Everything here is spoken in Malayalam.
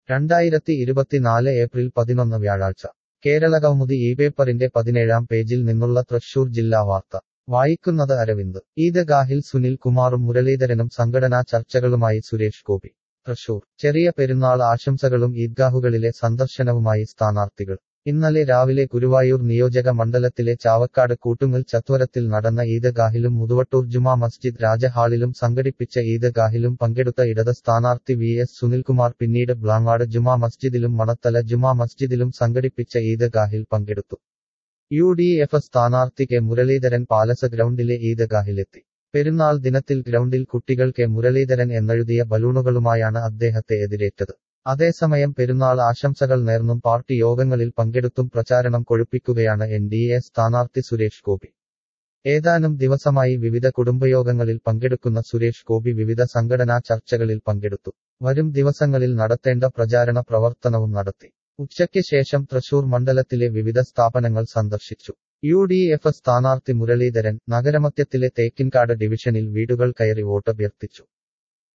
രണ്ടായിരത്തി ഇരുപത്തിനാല് ഏപ്രിൽ പതിനൊന്ന് വ്യാഴാഴ്ച കേരളകൗമുദി ഈ പേപ്പറിന്റെ പതിനേഴാം പേജിൽ നിന്നുള്ള തൃശൂർ ജില്ലാ വാർത്ത വായിക്കുന്നത് അരവിന്ദ് ഈദ്ഗാഹിൽ സുനിൽ കുമാറും മുരളീധരനും സംഘടനാ ചർച്ചകളുമായി സുരേഷ് ഗോപി തൃശൂർ ചെറിയ പെരുന്നാൾ ആശംസകളും ഈദ്ഗാഹുകളിലെ സന്ദർശനവുമായി സ്ഥാനാർത്ഥികൾ ഇന്നലെ രാവിലെ ഗുരുവായൂർ നിയോജക മണ്ഡലത്തിലെ ചാവക്കാട് കൂട്ടുങ്ങൽ ചത്വരത്തിൽ നടന്ന ഈദ്ഗാഹിലും മുതുവട്ടൂർ ജുമാ മസ്ജിദ് രാജഹാളിലും സംഘടിപ്പിച്ച ഈദ്ഗാഹിലും പങ്കെടുത്ത ഇടത് സ്ഥാനാർത്ഥി വി എസ് സുനിൽകുമാർ പിന്നീട് ബ്ലാങ്ങാട് ജുമാ മസ്ജിദിലും മണത്തല ജുമാ മസ്ജിദിലും സംഘടിപ്പിച്ച ഈദ്ഗാഹിൽ പങ്കെടുത്തു യു ഡി എഫ് സ്ഥാനാർത്ഥി കെ മുരളീധരൻ പാലസ് ഗ്രൗണ്ടിലെ ഈദ്ഗാഹിലെത്തി പെരുന്നാൾ ദിനത്തിൽ ഗ്രൗണ്ടിൽ കുട്ടികൾ കെ മുരളീധരൻ എന്നെഴുതിയ ബലൂണുകളുമായാണ് അദ്ദേഹത്തെ എതിരേറ്റത് അതേസമയം പെരുന്നാൾ ആശംസകൾ നേർന്നും പാർട്ടി യോഗങ്ങളിൽ പങ്കെടുത്തും പ്രചാരണം കൊഴുപ്പിക്കുകയാണ് എൻ ഡി എ സ്ഥാനാർത്ഥി സുരേഷ് ഗോപി ഏതാനും ദിവസമായി വിവിധ കുടുംബയോഗങ്ങളിൽ പങ്കെടുക്കുന്ന സുരേഷ് ഗോപി വിവിധ സംഘടനാ ചർച്ചകളിൽ പങ്കെടുത്തു വരും ദിവസങ്ങളിൽ നടത്തേണ്ട പ്രചാരണ പ്രവർത്തനവും നടത്തി ഉച്ചയ്ക്ക് ശേഷം തൃശൂർ മണ്ഡലത്തിലെ വിവിധ സ്ഥാപനങ്ങൾ സന്ദർശിച്ചു യു ഡി എഫ് സ്ഥാനാർത്ഥി മുരളീധരൻ നഗരമധ്യത്തിലെ തേക്കിൻകാട് ഡിവിഷനിൽ വീടുകൾ കയറി വോട്ടഭ്യർത്ഥിച്ചു